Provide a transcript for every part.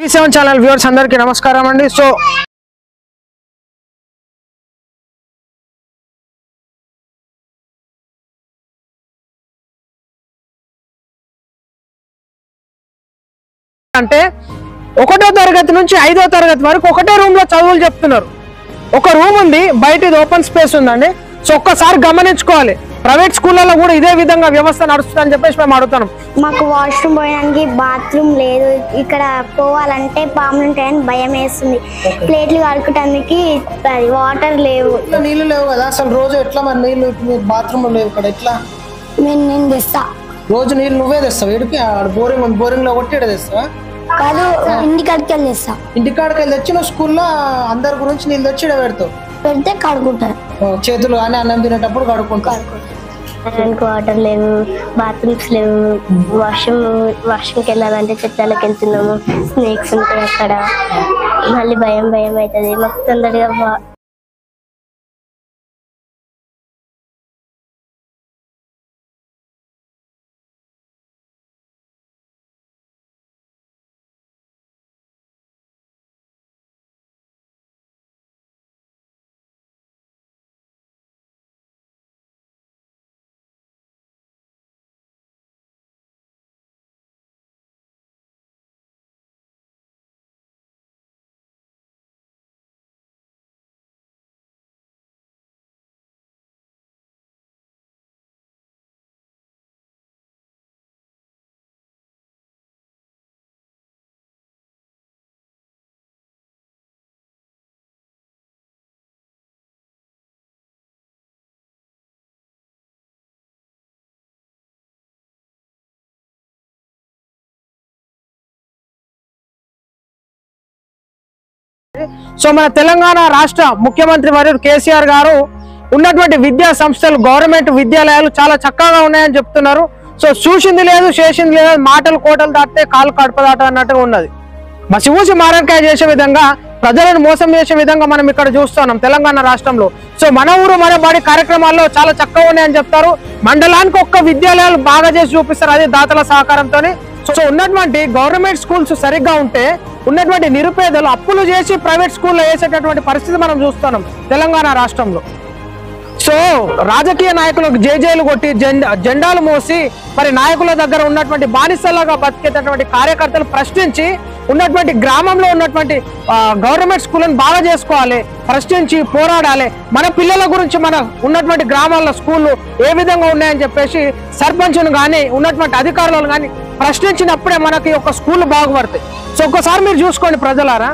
tea seven channel viewers అందరికీ నమస్కారం అండి సో అంటే ఒకటో తరగతి నుంచి ఐదో తరగతి వరకు ఒకటే రూమ్ లో చదువులు చెప్తున్నారు ఒక రూమ్ ఉంది బయట ఇది ఓపెన్ స్పేస్ ఉందండి సో ఒక్కసారి గమనించుకోవాలి ప్రైవేట్ స్కూళ్ళలో కూడా ఇదే విధంగా వ్యవస్థ నడుస్తుందని చెప్పేసి మేము అడుగుతున్నాం మాకు వాష్రూమ్ పోయడానికి బాత్రూమ్ లేదు ఇక్కడ పోవాలంటే పాములు ఉంటాయని భయం వేస్తుంది ప్లేట్లు కడుకోవడానికి వాటర్ లేవు నీళ్లు లేవు కదా అసలు రోజు ఎట్లా మరి నీళ్లు బాత్రూమ్ లేవు ఇక్కడ ఎట్లా నేను నేను తెస్తా రోజు నీళ్ళు నువ్వే తెస్తావు ఇడికి బోరింగ్ ఉంది బోరింగ్ లో కొట్టి ఈడ తెస్తావా కాదు ఇంటి కడికి తెస్తా ఇంటికాడికి వెళ్ళి తెచ్చి నువ్వు స్కూల్లో అందరి గురించి నీళ్ళు తెచ్చి ఈడ పెడతావు పెడితే కడుకుంటారు ఓ, చేతులు కానీ అన్నం తినేటప్పుడు కడుక్కుంటావు దానికి వాటర్ లేవు బాత్రూమ్స్ లేవు వాష్రూమ్ వాష్రూమ్కి వెళ్ళాలంటే చెట్టాలకు వెళ్తున్నాము స్నేక్స్ ఉంటాయి అక్కడ మళ్ళీ భయం భయం అవుతుంది మాకు తొందరగా వా- సో మన తెలంగాణ రాష్ట్ర ముఖ్యమంత్రి వర్యుడు కేసీఆర్ గారు ఉన్నటువంటి విద్యా సంస్థలు గవర్నమెంట్ విద్యాలయాలు చాలా చక్కగా ఉన్నాయని చెప్తున్నారు సో చూసింది లేదు చేసింది లేదు మాటలు కోటలు దాటితే కాలు కడప దాట అన్నట్టుగా ఉన్నది మసిమూసి మారంకాయ చేసే విధంగా ప్రజలను మోసం చేసే విధంగా మనం ఇక్కడ చూస్తున్నాం తెలంగాణ రాష్ట్రంలో సో మన ఊరు మన బడి కార్యక్రమాల్లో చాలా చక్కగా ఉన్నాయని చెప్తారు మండలానికి ఒక్క విద్యాలయాలు బాగా చేసి చూపిస్తారు అది దాతల సహకారంతోనే సో ఉన్నటువంటి గవర్నమెంట్ స్కూల్స్ సరిగ్గా ఉంటే ఉన్నటువంటి నిరుపేదలు అప్పులు చేసి ప్రైవేట్ స్కూల్లో వేసేటటువంటి పరిస్థితి మనం చూస్తున్నాం తెలంగాణ రాష్ట్రంలో సో రాజకీయ నాయకులకు జేజేలు కొట్టి జెండా జెండాలు మోసి మరి నాయకుల దగ్గర ఉన్నటువంటి బానిసలాగా బతికేటటువంటి కార్యకర్తలు ప్రశ్నించి ఉన్నటువంటి గ్రామంలో ఉన్నటువంటి ఆ, గవర్నమెంట్ స్కూళ్ళని బాగా చేసుకోవాలి ప్రశ్నించి పోరాడాలి మన పిల్లల గురించి మన ఉన్నటువంటి గ్రామాల్లో స్కూళ్ళు ఏ విధంగా ఉన్నాయని చెప్పేసి సర్పంచ్ను కానీ ఉన్నటువంటి అధికారులను కానీ ప్రశ్నించినప్పుడే మనకి ఒక స్కూల్ బాగుపడతాయి సో ఒక్కసారి మీరు చూసుకోండి ప్రజలారా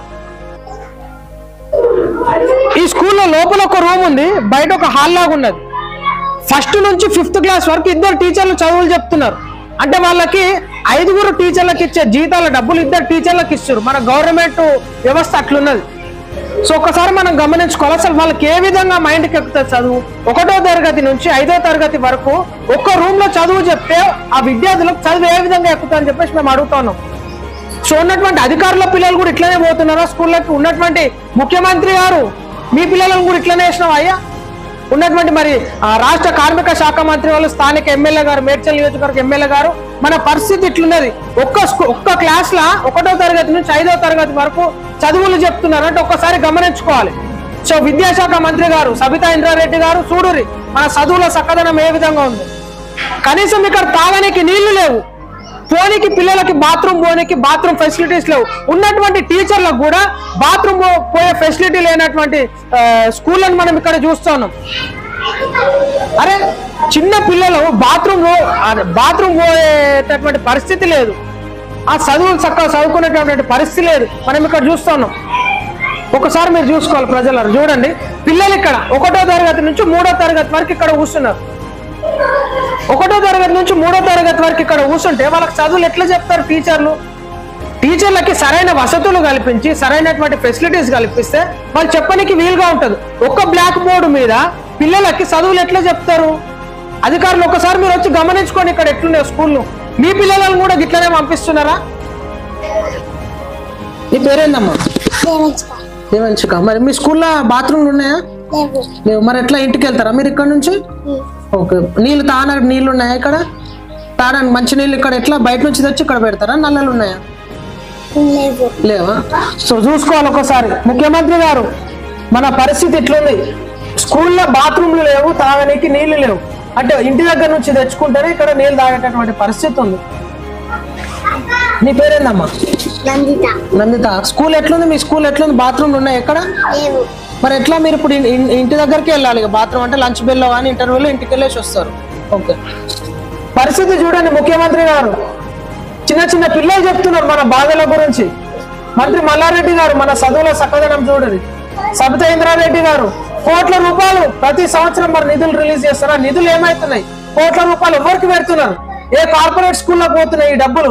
ఈ స్కూల్లో లోపల ఒక రూమ్ ఉంది బయట ఒక హాల్ లాగా ఉన్నది ఫస్ట్ నుంచి ఫిఫ్త్ క్లాస్ వరకు ఇద్దరు టీచర్లు చదువులు చెప్తున్నారు అంటే వాళ్ళకి ఐదుగురు టీచర్లకు ఇచ్చే జీతాల డబ్బులు ఇద్దరు టీచర్లకు ఇస్తారు మన గవర్నమెంట్ వ్యవస్థ అట్లున్నది సో ఒకసారి మనం గమనించుకోవాలి అసలు వాళ్ళకి ఏ విధంగా మైండ్కి ఎక్కుతుంది చదువు ఒకటో తరగతి నుంచి ఐదో తరగతి వరకు ఒక్క రూమ్ లో చదువు చెప్తే ఆ విద్యార్థులకు చదువు ఏ విధంగా ఎక్కుతుంది అని చెప్పేసి మేము అడుగుతున్నాం సో ఉన్నటువంటి అధికారుల పిల్లలు కూడా ఇట్లనే పోతున్నారా స్కూళ్ళకి ఉన్నటువంటి ముఖ్యమంత్రి గారు మీ పిల్లలను కూడా ఇట్లనే వేసినాం అయ్యా ఉన్నటువంటి మరి ఆ, రాష్ట్ర కార్మిక శాఖ మంత్రి వాళ్ళు స్థానిక ఎమ్మెల్యే గారు మేడ్చల్ నియోజకవర్గ ఎమ్మెల్యే గారు మన పరిస్థితి ఇట్లున్నది ఒక్క స్కూ- ఒక్క క్లాస్ లా ఒకటో తరగతి నుంచి ఐదో తరగతి వరకు చదువులు చెప్తున్నారు అంటే ఒక్కసారి గమనించుకోవాలి సో విద్యాశాఖ మంత్రి గారు సబితా ఇంద్రారెడ్డి గారు చూడురి మన చదువుల చక్కదనం ఏ విధంగా ఉంది కనీసం ఇక్కడ తాగడానికి నీళ్లు లేవు పోనీకి పిల్లలకి బాత్రూమ్ పోనీకి బాత్రూమ్ ఫెసిలిటీస్ లేవు ఉన్నటువంటి టీచర్లకు కూడా బాత్రూమ్ పోయే ఫెసిలిటీ లేనటువంటి ఆ, స్కూళ్ళను మనం ఇక్కడ చూస్తున్నాం అరే చిన్న పిల్లలు బాత్రూమ్ బాత్రూమ్ పోయేటటువంటి పరిస్థితి లేదు ఆ చదువులు చక్కగా చదువుకునేటటువంటి పరిస్థితి లేదు మనం ఇక్కడ చూస్తున్నాం ఒకసారి మీరు చూసుకోవాలి ప్రజలారు చూడండి పిల్లలు ఇక్కడ ఒకటో తరగతి నుంచి మూడో తరగతి వరకు ఇక్కడ కూర్చున్నారు ఒకటో తరగతి నుంచి మూడో తరగతి వరకు ఇక్కడ కూర్చుంటే వాళ్ళకి చదువులు ఎట్లా చెప్తారు టీచర్లు టీచర్లకి సరైన వసతులు కల్పించి సరైనటువంటి ఫెసిలిటీస్ కల్పిస్తే వాళ్ళు చెప్పడానికి వీలుగా ఉంటుంది ఒక్క బ్లాక్ బోర్డు మీద పిల్లలకి చదువులు ఎట్లా చెప్తారు అధికారులు ఒకసారి మీరు వచ్చి గమనించుకోండి ఇక్కడ ఎట్లున్నాయి స్కూళ్ళు మీ పిల్లలను కూడా ఇట్లనే పంపిస్తున్నారా నీ పేరేందమ్మా దేవంచిక మరి మీ స్కూల్లో బాత్రూమ్లు ఉన్నాయా లేవు మరి ఎట్లా ఇంటికి వెళ్తారా మీరు ఇక్కడ నుంచి ఓకే నీళ్ళు తాగడానికి నీళ్ళు ఉన్నాయా ఇక్కడ తాగడానికి మంచి నీళ్ళు ఇక్కడ ఎట్లా బయట నుంచి తెచ్చి ఇక్కడ పెడతారా నల్లలు ఉన్నాయా లేవు లేవా సో చూసుకోవాలి ఒకసారి ముఖ్యమంత్రి గారు మన పరిస్థితి ఎట్లుంది స్కూల్లో బాత్రూమ్లు లేవు తాగడానికి నీళ్లు లేవు అంటే ఇంటి దగ్గర నుంచి తెచ్చుకుంటేనే ఇక్కడ నీళ్ళు తాగేటటువంటి పరిస్థితి ఉంది నీ పేరేందమ్మా నందిత నందిత స్కూల్ ఎట్లుంది మీ స్కూల్ ఎట్లుంది బాత్రూమ్లు ఉన్నాయి ఎక్కడ లేవు మరి ఎట్లా మీరు ఇప్పుడు ఇన్- ఇన్- ఇంటి దగ్గరికి వెళ్ళాలి బాత్రూమ్ అంటే లంచ్ బెల్లో కానీ ఇంటర్వ్యూలో ఇంటికి వెళ్ళేసి వస్తారు ఓకే పరిస్థితి చూడండి ముఖ్యమంత్రి గారు చిన్న చిన్న పిల్లలు చెప్తున్నారు మన బాధల గురించి మంత్రి మల్లారెడ్డి గారు మన చదువుల చక్కదనం చూడండి సబితా ఇంద్రారెడ్డి గారు కోట్ల రూపాయలు ప్రతి సంవత్సరం మరి నిధులు రిలీజ్ చేస్తారా నిధులు ఏమైతున్నాయి కోట్ల రూపాయలు ఎవరికి పెడుతున్నారు ఏ కార్పొరేట్ స్కూల్లో పోతున్నాయి ఈ డబ్బులు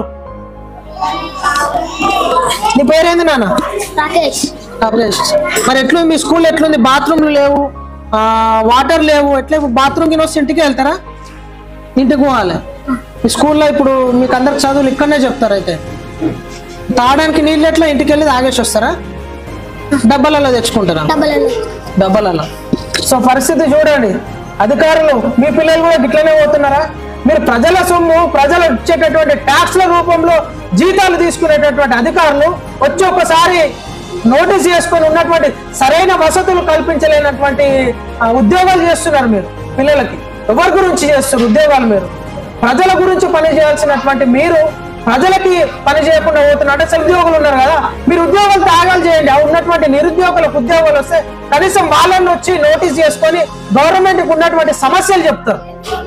నీ పేరేంది నాన్న రాకేష్ అభిలేష్ మరి ఎట్లుంది మీ స్కూల్ ఎట్లుంది బాత్రూమ్లు లేవు ఆ, వాటర్ లేవు ఎట్లా బాత్రూమ్ కింద వస్తే ఇంటికి వెళ్తారా ఇంటికి పోవాలి మీ స్కూల్లో ఇప్పుడు మీకు అందరికి చదువులు ఇక్కడనే చెప్తారు అయితే తాగడానికి నీళ్ళు ఎట్లా ఇంటికి వెళ్ళి తాగేసి వస్తారా డబ్బాలలో తెచ్చుకుంటారా డబ్బులను డబ్బాలలో సో పరిస్థితి చూడండి అధికారులు మీ పిల్లలు కూడా ఇట్లనే పోతున్నారా మీరు ప్రజల సొమ్ము ప్రజలు ఇచ్చేటటువంటి ట్యాక్స్ల రూపంలో జీతాలు తీసుకునేటటువంటి అధికారులు వచ్చి ఒకసారి నోటీస్ చేసుకొని ఉన్నటువంటి సరైన వసతులు కల్పించలేనటువంటి ఆ, ఉద్యోగాలు చేస్తున్నారు మీరు పిల్లలకి ఎవరి గురించి చేస్తున్నారు ఉద్యోగాలు మీరు ప్రజల గురించి పని చేయాల్సినటువంటి మీరు ప్రజలకి పని చేయకుండా పోతున్నారు అంటే ఉద్యోగులు ఉన్నారు కదా మీరు ఉద్యోగాలు త్యాగాలు చేయండి ఆ ఉన్నటువంటి నిరుద్యోగులకు ఉద్యోగాలు వస్తే కనీసం వాళ్ళని వచ్చి నోటీస్ చేసుకొని గవర్నమెంట్ కి ఉన్నటువంటి సమస్యలు చెప్తారు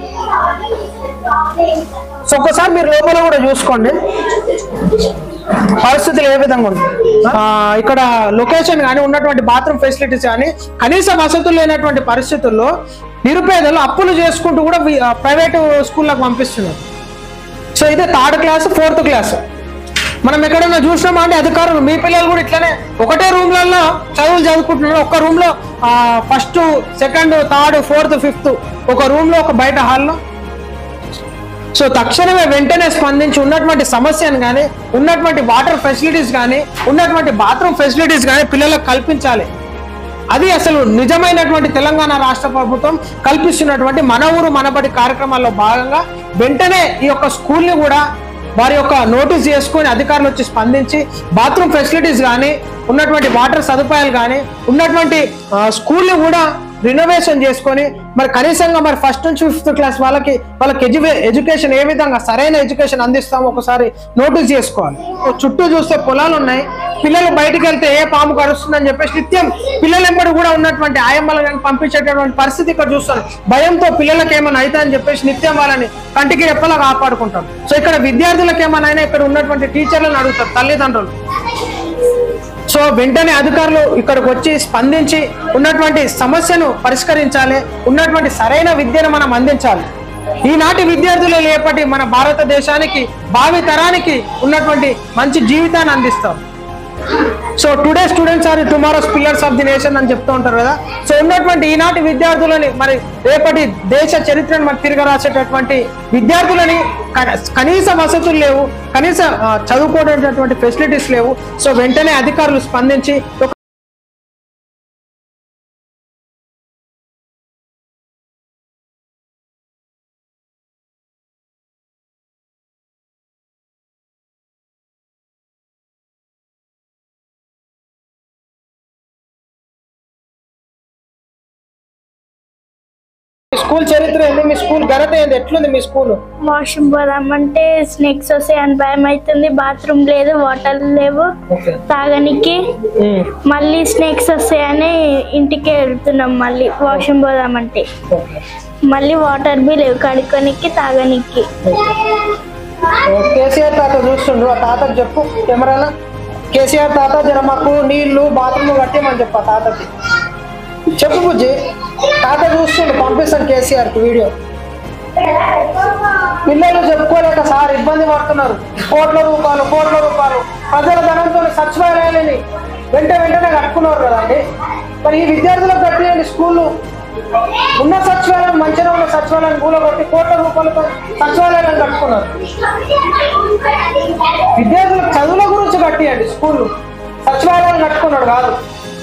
సో ఒక్కసారి మీరు లోపల కూడా చూసుకోండి పరిస్థితులు ఏ విధంగా ఉంది ఆ, ఇక్కడ లొకేషన్ కానీ ఉన్నటువంటి బాత్రూమ్ ఫెసిలిటీస్ కానీ కనీస వసతులు లేనటువంటి పరిస్థితుల్లో నిరుపేదలు అప్పులు చేసుకుంటూ కూడా ప్రైవేట్ స్కూళ్ళకు పంపిస్తున్నారు సో ఇదే థర్డ్ క్లాస్ ఫోర్త్ క్లాస్ మనం ఎక్కడైనా చూసినామా అంటే అధికారులు మీ పిల్లలు కూడా ఇట్లనే ఒకటే రూమ్లలో చదువులు చదువుకుంటున్నారు ఒక రూమ్ లో first second third fourth fifth ఒక రూమ్ లో ఒక బయట హాల్లో సో తక్షణమే వెంటనే స్పందించి ఉన్నటువంటి సమస్యను కానీ ఉన్నటువంటి వాటర్ ఫెసిలిటీస్ కానీ ఉన్నటువంటి బాత్రూమ్ ఫెసిలిటీస్ కానీ పిల్లలకు కల్పించాలి అది అసలు నిజమైనటువంటి తెలంగాణ రాష్ట్ర ప్రభుత్వం కల్పిస్తున్నటువంటి మన ఊరు మనబడి కార్యక్రమాల్లో భాగంగా వెంటనే ఈ యొక్క స్కూల్ని కూడా వారి యొక్క నోటీస్ చేసుకొని అధికారులు వచ్చి స్పందించి బాత్రూమ్ ఫెసిలిటీస్ కానీ ఉన్నటువంటి వాటర్ సదుపాయాలు కానీ ఉన్నటువంటి ఆ, స్కూల్ని కూడా రినోవేషన్ చేసుకొని మరి కనీసంగా మరి ఫస్ట్ నుంచి ఫిఫ్త్ క్లాస్ వాళ్ళకి వాళ్ళకి ఎడ్యు ఎడ్యుకేషన్ ఏ విధంగా సరైన ఎడ్యుకేషన్ అందిస్తామో ఒకసారి నోటీస్ చేసుకోవాలి ఓ చుట్టూ చూస్తే పొలాలు ఉన్నాయి పిల్లలు బయటికి వెళ్తే ఏ పాము కరుస్తుందని చెప్పేసి నిత్యం పిల్లలు ఎంబడి కూడా ఉన్నటువంటి ఆయమ్మలు కానీ పంపించేటటువంటి పరిస్థితి ఇక్కడ చూస్తాను భయంతో పిల్లలకి ఏమైనా అయితే అని చెప్పేసి నిత్యం వాళ్ళని కంటికి రెప్పలా కాపాడుకుంటాం సో ఇక్కడ విద్యార్థులకు ఏమైనా అయినా ఇక్కడ ఉన్నటువంటి టీచర్లను అడుగుతారు తల్లిదండ్రులు సో వెంటనే అధికారులు ఇక్కడికి వచ్చి స్పందించి ఉన్నటువంటి సమస్యను పరిష్కరించాలి ఉన్నటువంటి సరైన విద్యను మనం అందించాలి ఈనాటి విద్యార్థులు లేపటి మన భారతదేశానికి భావి తరానికి ఉన్నటువంటి మంచి జీవితాన్ని అందిస్తాం so today students are tomorrow's pillars of the nation అని చెప్తూ ఉంటారు కదా సో ఉన్నటువంటి ఈనాటి విద్యార్థులని మరి రేపటి దేశ చరిత్రను మరి తిరగ రాసేటటువంటి విద్యార్థులని క- కనీస వసతులు లేవు కనీస ఆ, చదువుకోవడానికి ఫెసిలిటీస్ లేవు సో వెంటనే అధికారులు స్పందించి ఒక స్కూల్ చరిత్ర ఏంది మీ స్కూల్ ఘనత ఏంది ఎట్లుంది మీ స్కూల్ వాష్రూమ్ పోదామంటే స్నేక్స్ వస్తాయి అని భయం అవుతుంది బాత్రూమ్ లేదు వాటర్ లేవు ఓకే తాగనికి మళ్ళీ స్నేక్స్ వస్తాయని ఇంటికి వెళ్తున్నాం మళ్ళీ వాష్రూమ్ పోదామంటే మళ్ళీ వాటర్ బి లేవు కడుక్కోనికి తాగనికి కేసీఆర్ తాత చూస్తుండ్రు ఆ తాతకు చెప్పు కెమెరాలో కేసీఆర్ తాత జర మాకు నీళ్లు బాత్రూమ్ కట్టేమని చెప్పు ఆ తాతకి చెప్పు బుజ్జి తాత చూస్తుండు పంపిస్తాను కేసీఆర్ కి వీడియో పిల్లలు చెప్పుకోలేక సార్ ఇబ్బంది పడుతున్నారు కోట్ల రూపాయలు కోట్ల రూపాయలు ప్రజల ధనంతో సచివాలయాలని వెంట వెంటనే కట్టుకున్నారు కదండి మరి ఈ విద్యార్థులకు కట్టేయండి స్కూళ్ళు ఉన్న సచివాలయం మంచిగా ఉన్న సచివాలయం కూలగొట్టి కోట్ల రూపాయలతో సచివాలయాలను కట్టుకున్నారు విద్యార్థులకు చదువుల గురించి కట్టియండి స్కూల్ సచివాలయాలు కట్టుకున్నాడు కాదు